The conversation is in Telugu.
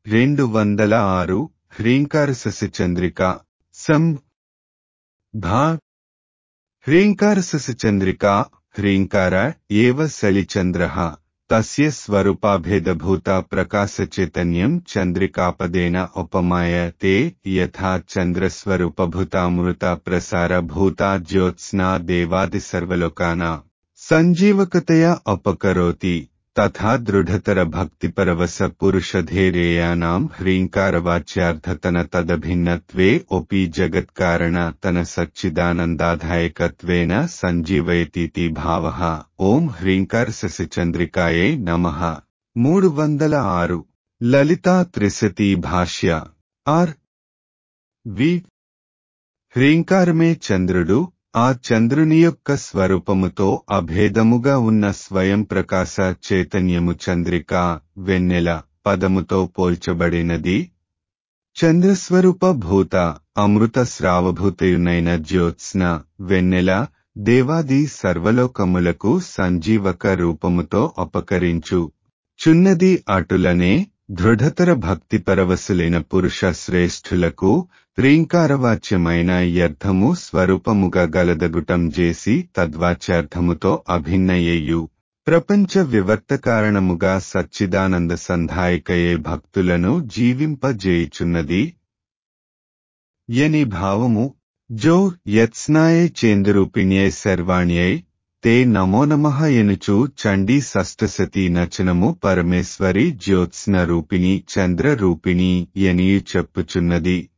రెండు వందల ఆరు హ్రీంకారససి చంద్రిక సం భా హ్రీంకారససి చంద్రిక హ్రీంకార ఏవ సలిచంద్ర తస్య స్వరూపాభేదభూత ప్రకాశచైతన్యం చంద్రికాపదేన ఉపమాయ తే యథా చంద్రస్వరూపభూతామృత ప్రసారభూత జ్యోత్స్నా దేవాది సర్వలోకానా సంజీవకతయా అపకరోతి తథా దృఢతర భక్తిపరవశ పురుషధేరేయానాం హ్రీంకారవాచ్యార్థతన తదభిన్నత్వే ఒపి జగత్కారణ తన సచ్చిదానందాధాయకత్వేన సంజీవయతీతి భావ ఓం హ్రీంకారససి చంద్రికాయే నమః మూడు వందల ఆరు లలితా త్రిశతి భాష్య ఆర్ వి హ్రీంకారమే చంద్రుడు ఆ చంద్రుని యొక్క స్వరూపముతో అభేదముగా ఉన్న స్వయం ప్రకాశ చైతన్యము చంద్రిక వెన్నెల పదముతో పోల్చబడినది చంద్రస్వరూప భూత అమృత స్రావభూతయునైన జ్యోత్స్న వెన్నెల దేవాది సర్వలోకములకు సంజీవక రూపముతో అపకరించు చున్నది అటులనే దృఢతర భక్తి పరవశులైన పురుష శ్రేష్ఠులకు హ్రీంకారవాచ్యమైన యర్థము స్వరూపముగా గలదగుటం చేసి తద్వాచ్యార్థముతో అభిన్నయ్యు ప్రపంచ వివర్త కారణముగా సచ్చిదానంద సంధాయకయే భక్తులను జీవింపజేయుచున్నది యని భావము జో యత్స్నాయే చేంద్రూపిణ్యై సర్వాణ్యై తే నమో నమః ఎనుచు చండీ షష్టశతి నచనము పరమేశ్వరి జ్యోత్స్న రూపిణి చంద్ర రూపిణి ఎనియు చెప్పుచున్నది